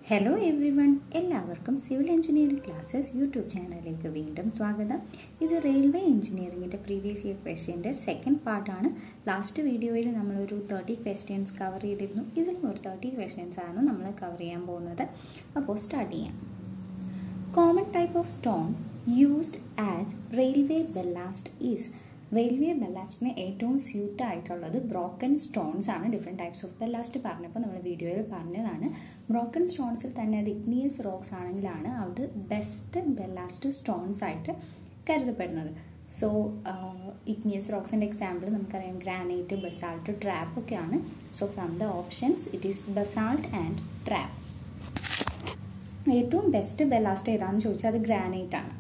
Hello everyone എല്ലാവർക്കും civil engineering classes YouTube ചാനലിലേക്ക് വീണ്ടും സ്വാഗതം ഇത് റെയിൽവേ എഞ്ചിനീയറിംഗിൻ്റെ പ്രീവിയസ് ഇയർ ക്വസ്റ്റ്യൻ്റെ സെക്കൻഡ് പാർട്ടാണ് ലാസ്റ്റ് വീഡിയോയിൽ നമ്മളൊരു തേർട്ടി ക്വസ്റ്റ്യൻസ് കവർ ചെയ്തിരുന്നു ഇതിലും ഒരു തേർട്ടി ക്വസ്റ്റ്യൻസ് ആണ് നമ്മൾ കവർ ചെയ്യാൻ പോകുന്നത് അപ്പോൾ സ്റ്റാർട്ട് ചെയ്യാം common type of stone used as railway ballast is railway ബെല്ലാസ്റ്റിന് ഏറ്റവും സ്യൂട്ട് ആയിട്ടുള്ളത് ബ്രോക്കൺ സ്റ്റോൺസ് ആണ് ഡിഫറെൻറ്റ് ടൈപ്സ് ഓഫ് ബെല്ലാസ്റ്റ് പറഞ്ഞപ്പോൾ നമ്മൾ വീഡിയോയിൽ പറഞ്ഞതാണ് ബ്രോക്കൺ സ്റ്റോൺസിൽ തന്നെ അത് ഇഗ്നിയസ് റോക്സ് ആണെങ്കിലാണ് അത് ബെസ്റ്റ് ബെല്ലാസ്റ്റ് സ്റ്റോൺസ് ആയിട്ട് കരുതപ്പെടുന്നത് സോ ഇഗ്നിയസ് റോക്സിൻ്റെ എക്സാമ്പിൾ നമുക്കറിയാം ഗ്രാനൈറ്റ് ബസാൾട്ട് ട്രാപ്പ് ഒക്കെയാണ് so from the options it is basalt and trap ഏറ്റവും ബെസ്റ്റ് ബെല്ലാസ്റ്റ് ഏതാണെന്ന് ചോദിച്ചാൽ അത് ഗ്രാനൈറ്റ് ആണ്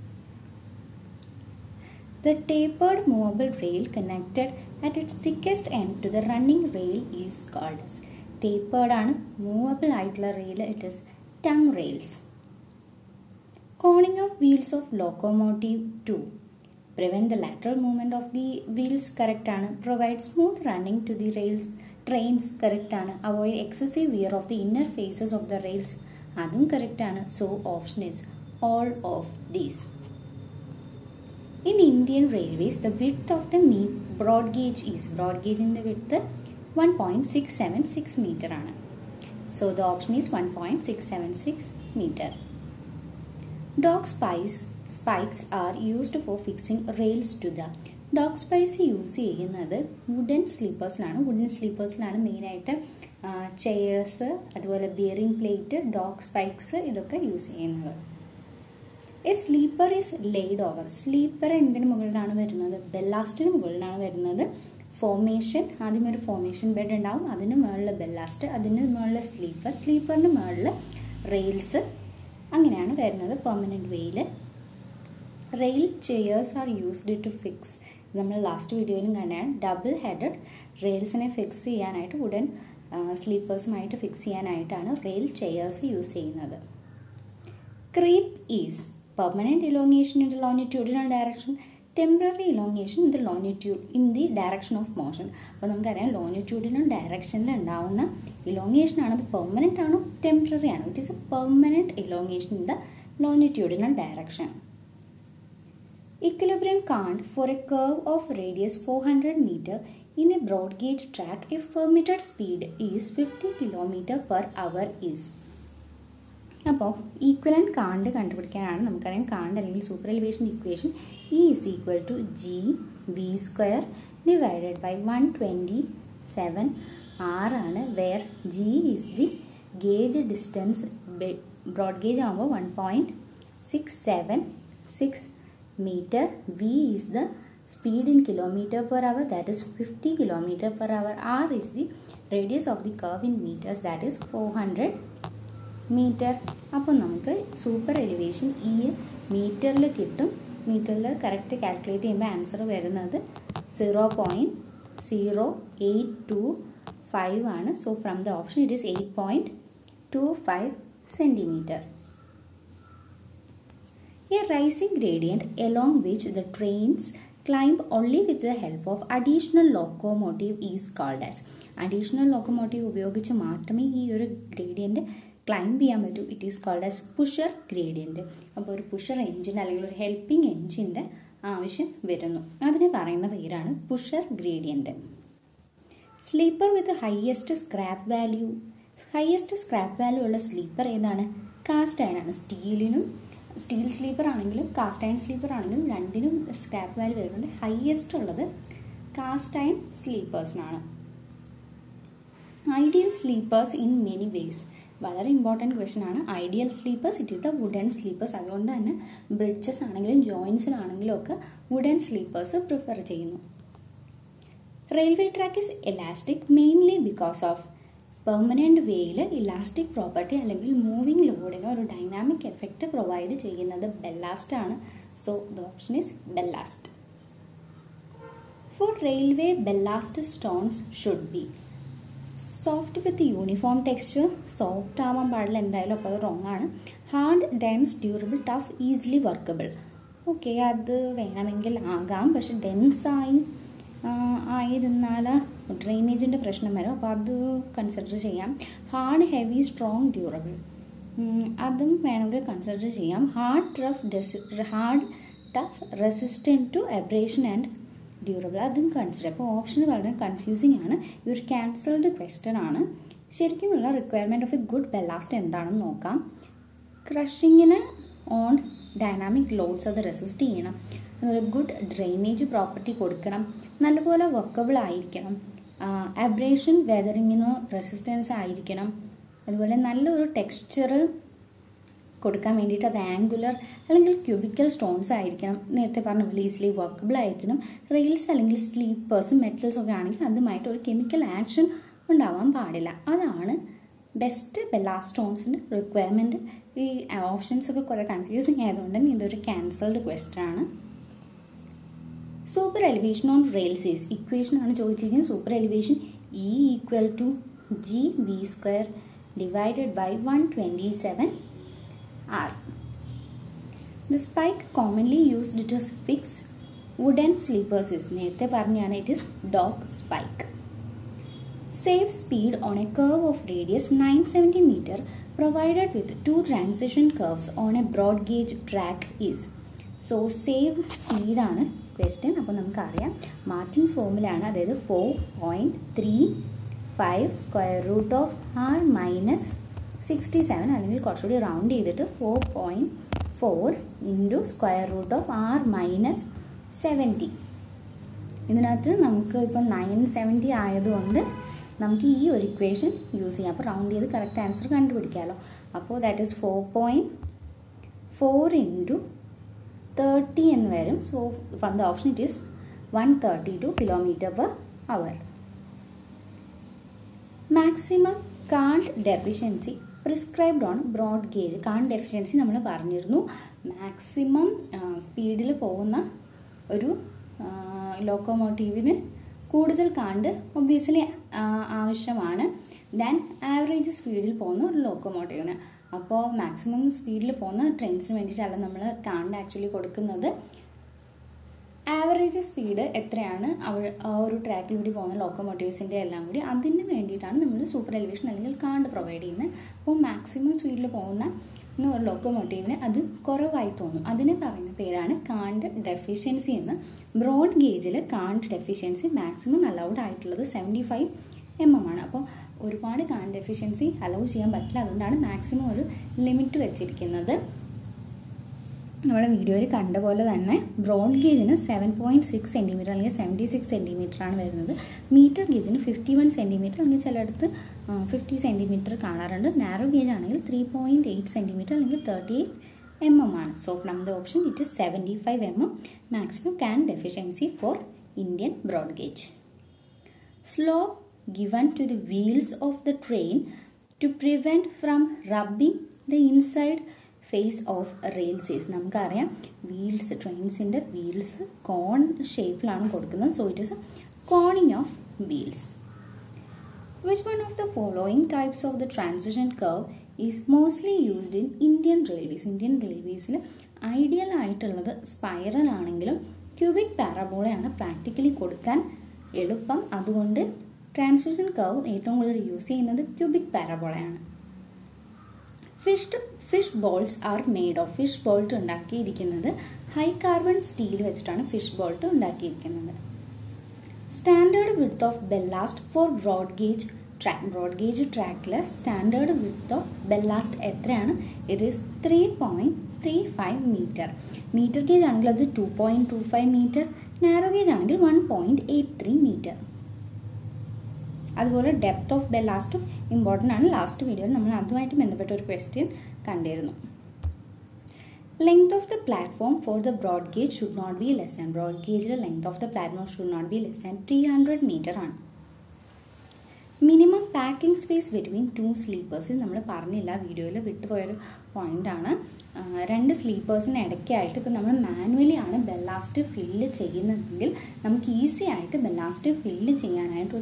The tapered movable rail connected at its thickest end to the running rail is called as tapered ആണ് movable ആയിട്ടുള്ള rail it is tongue rails coning of wheels of locomotive to prevent the lateral movement of the wheels correct ആണ് provide smooth running to the rails trains correct ആണ് avoid excessive wear of the inner faces of the rails അതും correct ആണ് so option is all of these In Indian Railways, the width of the mean broad gauge is broad gauge in the width 1.676 meter ആണ് So the option is 1.676 meter. Dog spice spikes are used for fixing rails to the dog spikes use ചെയ്യുന്നത് wooden സ്ലീപ്പേഴ്സിലാണ് wooden സ്ലീപ്പേഴ്സിലാണ് മെയിനായിട്ട് chairs അതുപോലെ bearing plate dog spikes ഇതൊക്കെ use ചെയ്യുന്നത് a sleeper is laid over sleeper എന്തിനു മുകളിലാണ് വരുന്നത് ബെല്ലാസ്റ്റിന് മുകളിലാണ് വരുന്നത് ഫോർമേഷൻ ആദ്യം ഒരു ഫോർമേഷൻ ബെഡ് ഉണ്ടാവും അതിന് മുകളിൽ ബെല്ലാസ്റ്റ് അതിന് മുകളിൽ സ്ലീപ്പർ സ്ലീപ്പറിന് മുകളിൽ റെയിൽസ് അങ്ങനെയാണ് വരുന്നത് പെർമനൻറ്റ് വേയിൽ rail chairs are used to fix നമ്മൾ ലാസ്റ്റ് വീഡിയോയിലും കണ്ടാണ് ഡബിൾ ഹെഡഡ് റെയിൽസിനെ ഫിക്സ് ചെയ്യാനായിട്ട് ഉടൻ സ്ലീപ്പേഴ്സുമായിട്ട് ഫിക്സ് ചെയ്യാനായിട്ടാണ് റെയിൽ ചെയേഴ്സ് യൂസ് ചെയ്യുന്നത് creep is permanent elongation in the longitudinal direction temporary elongation in the longitudinal the direction of motion അപ്പോൾ നമുക്കറിയാം ലോങ്ങിറ്റ്യൂഡിനൽ ഡയറക്ഷനിൽ ഉണ്ടാവുന്ന ഇലോങ്ങേഷൻ ആണ് അത് പെർമനൻ്റ് ആണോ ടെമ്പററി ആണോ it is a permanent elongation in the longitudinal direction Equilibrium count for a curve of radius 400 meter in a broad gauge track if permitted speed is 50 km per hour is അപ്പോൾ ഈക്വലൻ കാണ്ട് കണ്ടുപിടിക്കാനാണ് നമുക്കറിയാം cant അല്ലെങ്കിൽ super elevation equation E is equal to G V square divided by one twenty seven R ആണ് where G is the gauge distance broad gauge ആകുമ്പോൾ one point six seven six metre V is the speed in kilometer per hour that is 50 kilometer per hour r is the radius of the curve in meters that is 400 metre അപ്പോൾ നമുക്ക് super elevation ഈ മീറ്ററിൽ കിട്ടും മീറ്ററിൽ correct calculate ചെയ്യുമ്പോൾ answer വരുന്നത് zero point zero eight two five ആണ് so from the option it is eight point two five centimetre a rising gradient along which the trains climb only with the help of additional locomotive is called as additional locomotive ഉപയോഗിച്ച് മാത്രമേ ഈ ഒരു gradient climb ചെയ്യാൻ പറ്റൂ it is called as pusher gradient അപ്പോൾ ഒരു pusher engine അല്ലെങ്കിൽ ഒരു ഹെൽപ്പിംഗ് എൻജിൻ്റെ ആവശ്യം വരുന്നു അതിന് പറയുന്ന പേരാണ് pusher gradient sleeper with highest scrap value highest scrap value ഉള്ള സ്ലീപ്പർ ഏതാണ് കാസ്റ്റ് അയൺ ആണ് സ്റ്റീലിനും സ്റ്റീൽ സ്ലീപ്പർ ആണെങ്കിലും കാസ്റ്റ് അയൺ സ്ലീപ്പർ ആണെങ്കിലും രണ്ടിനും സ്ക്രാപ്പ് വാല്യൂ വരുന്നുണ്ട് ഹയസ്റ്റ് ഉള്ളത് കാസ്റ്റ് അയൺ സ്ലീപ്പേഴ്സിനാണ് ideal sleepers in many ways വളരെ ഇമ്പോർട്ടൻറ്റ് ക്വസ്റ്റൻ ആണ് ideal sleepers it is the wooden sleepers അതുകൊണ്ട് തന്നെ ബ്രിഡ്ജസ് ആണെങ്കിലും ജോയിൻസിലാണെങ്കിലും ഒക്കെ വുഡൻ സ്ലീപ്പേഴ്സ് പ്രിഫർ ചെയ്യുന്നു railway track is elastic mainly because of permanent വേയിൽ ഇലാസ്റ്റിക് പ്രോപ്പർട്ടി അല്ലെങ്കിൽ മൂവിങ് ലോഡിന് ഒരു ഡൈനാമിക് എഫക്റ്റ് പ്രൊവൈഡ് ചെയ്യുന്നത് ബെല്ലാസ്റ്റ് ആണ് so the option is ballast for railway ballast stones should be soft with uniform texture soft ആവാൻ പാടില്ല എന്തായാലും അപ്പോൾ അത് റോങ് ആണ് hard dense durable tough easily workable okay അത് വേണമെങ്കിൽ ആകാം പക്ഷെ ഡെൻസായി ആയിരുന്നാൽ ഡ്രെയിനേജിൻ്റെ പ്രശ്നം വരും അപ്പോൾ അത് കൺസിഡർ ചെയ്യാം ഹാർഡ് ഹെവി സ്ട്രോങ് ഡ്യൂറബിൾ അതും വേണമെങ്കിൽ കൺസിഡർ ചെയ്യാം hard tough dense hard tough resistant to abrasion and durable അതും കൺസിഡർ അപ്പോൾ ഓപ്ഷൻ വളരെ കൺഫ്യൂസിങ് ആണ് ഇതൊരു ക്യാൻസൽഡ് ക്വസ്റ്റ്യൻ ആണ് ശരിക്കുമുള്ള requirement of a good ballast എന്താണെന്ന് നോക്കാം ക്രഷിങ്ങിന് ഓൺ ഡൈനാമിക് ലോഡ്സ് അത് റെസിസ്റ്റ് ചെയ്യണം അതുപോലെ ഗുഡ് ഡ്രെയിനേജ് പ്രോപ്പർട്ടി കൊടുക്കണം നല്ലപോലെ വർക്കബിൾ ആയിരിക്കണം അബ്രേഷൻ വെതറിങ്ങിന് റെസിസ്റ്റൻസ് ആയിരിക്കണം അതുപോലെ നല്ലൊരു ടെക്സ്ചർ കൊടുക്കാൻ വേണ്ടിയിട്ട് അത് ആംഗുലർ അല്ലെങ്കിൽ ക്യൂബിക്കൽ സ്റ്റോൺസ് ആയിരിക്കണം നേരത്തെ പറഞ്ഞ പോലെ ഈസിലി വർക്കബിൾ ആയിരിക്കണം റെയിൽസ് അല്ലെങ്കിൽ സ്ലീപ്പേഴ്സ് മെറ്റൽസ് ഒക്കെ ആണെങ്കിൽ അതുമായിട്ട് ഒരു കെമിക്കൽ ആക്ഷൻ ഉണ്ടാവാൻ പാടില്ല അതാണ് ബെസ്റ്റ് ബെല്ലാസ്റ്റോൺസിൻ്റെ റിക്വയർമെൻറ്റ് ഈ ഓപ്ഷൻസ് ഒക്കെ കുറേ കൺഫ്യൂസിങ് ആയതുകൊണ്ട് തന്നെ ഇതൊരു ക്യാൻസൽഡ് ക്വസ്റ്റൻ ആണ് super elevation on rails is equation ആണ് ചോദിച്ചിരിക്കുന്നത് super elevation E equal to G V square divided by one twenty seven R the spike commonly used to fix wooden sleepers is നേരത്തെ പറഞ്ഞാണ് it is dog spike save speed on a curve of radius 970 meter provided with two transition curves on a broad gauge track is so save സ്പീഡാണ് question അപ്പോൾ നമുക്കറിയാം Martin's ഫോമിലാണ് അതായത് four point three five square root of R minus sixty seven അല്ലെങ്കിൽ കുറച്ചുകൂടി round ചെയ്തിട്ട് four point four into square root of R minus seventy ഇതിനകത്ത് നമുക്ക് ഇപ്പം നയൻ സെവൻറ്റി ആയതുകൊണ്ട് നമുക്ക് ഈ ഒരു ഇക്വേഷൻ യൂസ് ചെയ്യാം അപ്പോൾ റൗണ്ട് ചെയ്ത് കറക്റ്റ് ആൻസർ കണ്ടുപിടിക്കാമല്ലോ അപ്പോൾ that is four point four into thirty എന്ന് വരും so from the option it is one thirty two kilometre per hour maximum cant deficiency prescribed on broad gauge cant deficiency നമ്മൾ പറഞ്ഞിരുന്നു maximum സ്പീഡിൽ പോകുന്ന ഒരു ലോക്കോമോട്ടീവിന് കൂടുതൽ കാണ്ട് ഒബ്വിയസ്ലി ആവശ്യമാണ് ദാൻ ആവറേജ് സ്പീഡിൽ പോകുന്ന ഒരു ലോക്കോമോട്ടീവിന് അപ്പോൾ മാക്സിമം സ്പീഡിൽ പോകുന്ന ട്രെയിൻസിന് വേണ്ടിയിട്ടല്ല നമ്മൾ കാണ്ട് ആക്ച്വലി കൊടുക്കുന്നത് ആവറേജ് സ്പീഡ് എത്രയാണ് അവ ആ ഒരു ട്രാക്കിലൂടെ പോകുന്ന ലോക്കോമോട്ടീവ്സിൻ്റെ എല്ലാം കൂടി അതിന് വേണ്ടിയിട്ടാണ് നമ്മൾ സൂപ്പർ എലിവേഷൻ അല്ലെങ്കിൽ കാണ്ട് പ്രൊവൈഡ് ചെയ്യുന്നത് അപ്പോൾ മാക്സിമം സ്പീഡിൽ പോകുന്ന ഒരു ലോക്കോമോട്ടീവിന് അത് കുറവായി തോന്നും അതിന് പറയുന്ന പേരാണ് കാണ്ട് ഡെഫിഷ്യൻസി എന്ന് ബ്രോഡ് ഗേജിൽ കാണ്ട് ഡെഫിഷ്യൻസി മാക്സിമം അലൗഡ് ആയിട്ടുള്ളത് സെവൻറ്റി ഫൈവ് എം എം ആണ് അപ്പോൾ ഒരുപാട് കാണ്ട് ഡെഫിഷ്യൻസി അലൗ ചെയ്യാൻ പറ്റില്ല അതുകൊണ്ടാണ് മാക്സിമം ഒരു ലിമിറ്റ് വെച്ചിരിക്കുന്നത് നമ്മളെ വീഡിയോയിൽ കണ്ട പോലെ തന്നെ ബ്രോഡ് ഗേജിന് സെവൻ പോയിൻറ്റ് സിക്സ് സെൻറ്റിമീറ്റർ അല്ലെങ്കിൽ സെവൻറ്റി സിക്സ് സെൻറ്റിമീറ്റർ ആണ് വരുന്നത് മീറ്റർ ഗേജിന് ഫിഫ്റ്റി വൺ സെൻറ്റിമീറ്റർ അല്ലെങ്കിൽ ചിലയിടത്ത് ഫിഫ്റ്റി സെൻറ്റിമീറ്റർ കാണാറുണ്ട് നാരോ ഗേജ് ആണെങ്കിൽ ത്രീ പോയിൻറ്റ് എയ്റ്റ് സെൻറ്റിമീറ്റർ അല്ലെങ്കിൽ തേർട്ടി എയ്റ്റ് എം എം ആണ് so from the option it is seventy five M M maximum can deficiency for Indian broad gauge slow given to the wheels of the train to prevent from rubbing the inside face of rails നമുക്കറിയാം wheels ട്രെയിൻസിൻ്റെ wheels cone ഷേപ്പിലാണ് കൊടുക്കുന്നത് so it is a coning of wheels which one of the following types of the transition curve is mostly used in Indian railways Indian റെയിൽവേസിൽ ideal ആയിട്ടുള്ളത് spiral ആണെങ്കിലും cubic പാരബോളയാണ് practically കൊടുക്കാൻ എളുപ്പം അതുകൊണ്ട് ട്രാൻസിഷൻ കർവ് ഏറ്റവും കൂടുതൽ യൂസ് ചെയ്യുന്നത് ക്യൂബിക് പാരബോളയാണ് fish fish bolts are made of fish bolt ഉണ്ടാക്കിയിരിക്കുന്നത് ഹൈ കാർബൺ സ്റ്റീൽ വെച്ചിട്ടാണ് ഫിഷ് ബോൾട്ട് ഉണ്ടാക്കിയിരിക്കുന്നത് standard width of ballast for broad gauge track broad gauge ട്രാക്കിൽ സ്റ്റാൻഡേർഡ് വിഡ്ത്ത് ഓഫ് ബെല്ലാസ്റ്റ് എത്രയാണ് it is three point three five metre metre gauge ആണെങ്കിൽ അത് two point two five metre narrow gauge ആണെങ്കിൽ one point eight three metre അതുപോലെ depth of ബെല്ലാസ്റ്റും important ആണ് last വീഡിയോയിൽ നമ്മൾ അതുമായിട്ട് ബന്ധപ്പെട്ട ഒരു ക്വസ്റ്റ്യൻ കണ്ടിരുന്നു length of the platform for the broad gauge should not be less and broad ഗേജിലെ length of the platform should not be less and three hundred metre ആണ് minimum packing space between two sleepers നമ്മൾ പറഞ്ഞില്ല വീഡിയോയിൽ വിട്ടുപോയൊരു പോയിന്റാണ് രണ്ട് സ്ലീപ്പേഴ്സിന് ഇടയ്ക്കായിട്ട് ഇപ്പോൾ നമ്മൾ manually ആണ് ബെല്ലാസ്റ്റ് ഫില്ല് ചെയ്യുന്നതെങ്കിൽ നമുക്ക് ഈസി ആയിട്ട് ബെല്ലാസ്റ്റ് ഫില്ല് ചെയ്യാനായിട്ടൊരു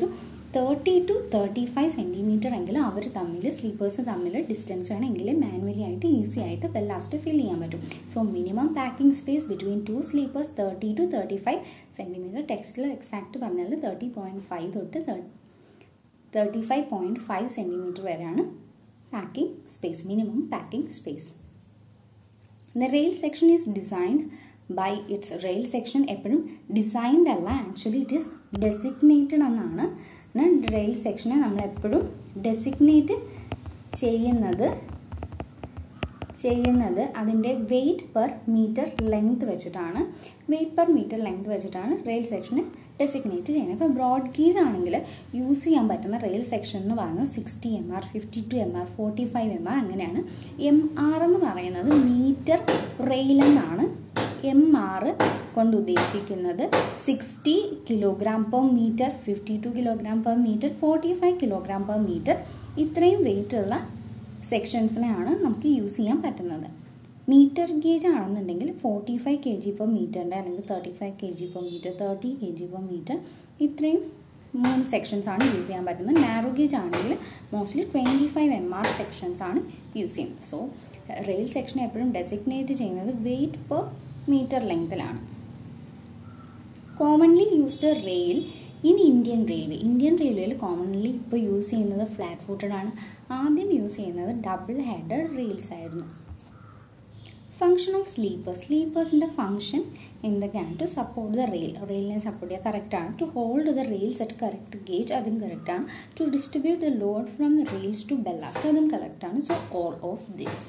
thirty two thirty five centimetre എങ്കിലും അവർ തമ്മിൽ സ്ലീപ്പേഴ്സ് തമ്മിൽ ഡിസ്റ്റൻസ് വേണമെങ്കിൽ മാനുവലി ആയിട്ട് ഈസി ആയിട്ട് ബെല്ലാസ്റ്റ് ഫിൽ ചെയ്യാൻ പറ്റും so minimum packing space between two sleepers thirty two thirty five centimetre ടെക്സ്റ്റിൽ എക്സാക്ട് പറഞ്ഞാൽ തേർട്ടി പോയിൻറ്റ് ഫൈവ് തൊട്ട് thirty five point five centimetre വരെയാണ് packing space minimum packing space the rail section is designed by its rail section എപ്പോഴും designed അല്ല actually it is designated എന്നാണ് rail സെക്ഷനെ നമ്മൾ എപ്പോഴും ഡെസിഗ്നേറ്റ് ചെയ്യുന്നത് ചെയ്യുന്നത് അതിൻ്റെ വെയിറ്റ് പെർ മീറ്റർ ലെങ്ത് വെച്ചിട്ടാണ് വെയിറ്റ് പെർ മീറ്റർ ലെങ്ത് വെച്ചിട്ടാണ് റെയിൽ സെക്ഷന് ഡെസിഗ്നേറ്റ് ചെയ്യുന്നത് ഇപ്പോൾ ബ്രോഡ് ഗീസ് ആണെങ്കിൽ യൂസ് ചെയ്യാൻ പറ്റുന്ന റെയിൽ സെക്ഷൻ എന്ന് പറയുന്നത് sixty M R fifty two M R forty five M R അങ്ങനെയാണ് എം ആർ എന്ന് പറയുന്നത് മീറ്റർ റെയിൽ എന്നാണ് എം ആർ കൊണ്ട് ഉദ്ദേശിക്കുന്നത് sixty kilogram per metre fifty two kilogram per metre forty five kilogram per metre ഇത്രയും weight ഉള്ള സെക്ഷൻസിനെയാണ് നമുക്ക് യൂസ് ചെയ്യാൻ പറ്റുന്നത് മീറ്റർ ഗേജ് ആണെന്നുണ്ടെങ്കിൽ forty five K G per മീറ്ററിൻ്റെ അല്ലെങ്കിൽ thirty five K G per metre thirty K G per metre ഇത്രയും മൂന്ന് സെക്ഷൻസ് ആണ് യൂസ് ചെയ്യാൻ പറ്റുന്നത് നാരോ ഗേജ് ആണെങ്കിൽ mostly twenty five M R sections ആണ് യൂസ് ചെയ്യുന്നത് സോ റെയിൽ സെക്ഷൻ എപ്പോഴും ഡെസിഗ്നേറ്റ് ചെയ്യുന്നത് വെയിറ്റ് പെർ മീറ്റർ ലെങ്തിലാണ് commonly used rail in Indian railway Indian റെയിൽവേയിൽ കോമൺലി ഇപ്പോൾ യൂസ് ചെയ്യുന്നത് ഫ്ലാറ്റ് ഫുട്ടഡ് ആണ് ആദ്യം യൂസ് ചെയ്യുന്നത് ഡബിൾ ഹെഡഡ് റെയിൽസ് ആയിരുന്നു ഫങ്ഷൻ ഓഫ് സ്ലീപ്പേഴ്സ് സ്ലീപ്പേഴ്സിൻ്റെ ഫങ്ഷൻ എന്തൊക്കെയാണ് ടു സപ്പോർട്ട് ദ റെയിൽ റെയിലിനെ സപ്പോർട്ട് ചെയ്യുക കറക്റ്റാണ് to hold the rails at correct gauge അതും കറക്റ്റാണ് to distribute the load from rails to ballast അതും കറക്റ്റാണ് so all of this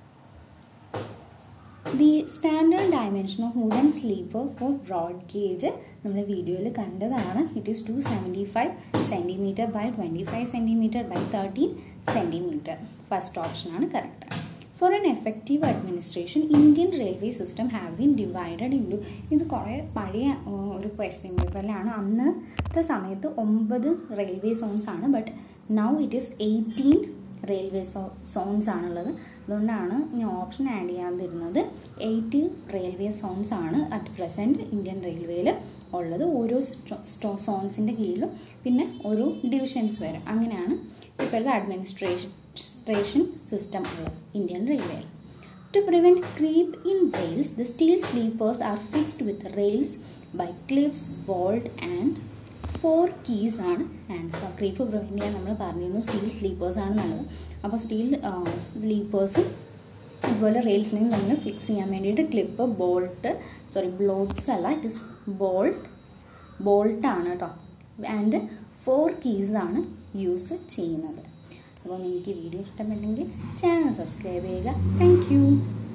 the standard dimension of wooden sleeper for broad gauge നമ്മൾ വീഡിയോയിൽ കണ്ടതാണ് it is two seventy five centimetre by twenty five centimetre by thirteen centimetre first ഓപ്ഷനാണ് correct for an effective administration Indian railway system have been divided into ഇത് കുറേ പഴയ ഒരു question പേപ്പറിലാണ് അന്നത്തെ സമയത്ത് ഒമ്പത് റെയിൽവേ സോൺസ് ആണ് but now it is eighteen railway so zones ആണുള്ളത് അതുകൊണ്ടാണ് ഞാൻ ഓപ്ഷൻ ആഡ് ചെയ്യാതിരുന്നത് എയ്റ്റീൻ റെയിൽവേ സോൺസ് ആണ് അറ്റ് പ്രസൻറ്റ് ഇന്ത്യൻ റെയിൽവേയിൽ ഉള്ളത് ഓരോ സോൺസിൻ്റെ കീഴിലും പിന്നെ ഓരോ ഡിവിഷൻസ് വരും അങ്ങനെയാണ് ഇപ്പോഴത്തെ administration registration system of Indian Railway. To prevent creep in rails, the steel sleepers are fixed with rails by clips, bolt and four keys ആണ് ആൻസർ ക്രീപ്പ് പ്രിവെൻറ്റ് ചെയ്യാൻ നമ്മൾ പറഞ്ഞിരുന്നു സ്റ്റീൽ സ്ലീപ്പേഴ്സ് ആണ് നല്ലത് അപ്പോൾ സ്റ്റീൽ സ്ലീപ്പേഴ്സും അതുപോലെ റെയിൽസിനെയും നമ്മൾ ഫിക്സ് ചെയ്യാൻ വേണ്ടിയിട്ട് ക്ലിപ്പ് ബോൾട്ട് സോറി ബ്ലോട്ട്സ് അല്ല ഇറ്റ് ഇസ് ബോൾട്ട് ബോൾട്ടാണ് കേട്ടോ ആൻഡ് ഫോർ കീസ് ആണ് യൂസ് ചെയ്യുന്നത് അപ്പോൾ നിങ്ങൾക്ക് ഈ വീഡിയോ ഇഷ്ടപ്പെട്ടെങ്കിൽ ചാനൽ സബ്സ്ക്രൈബ് ചെയ്യുക താങ്ക്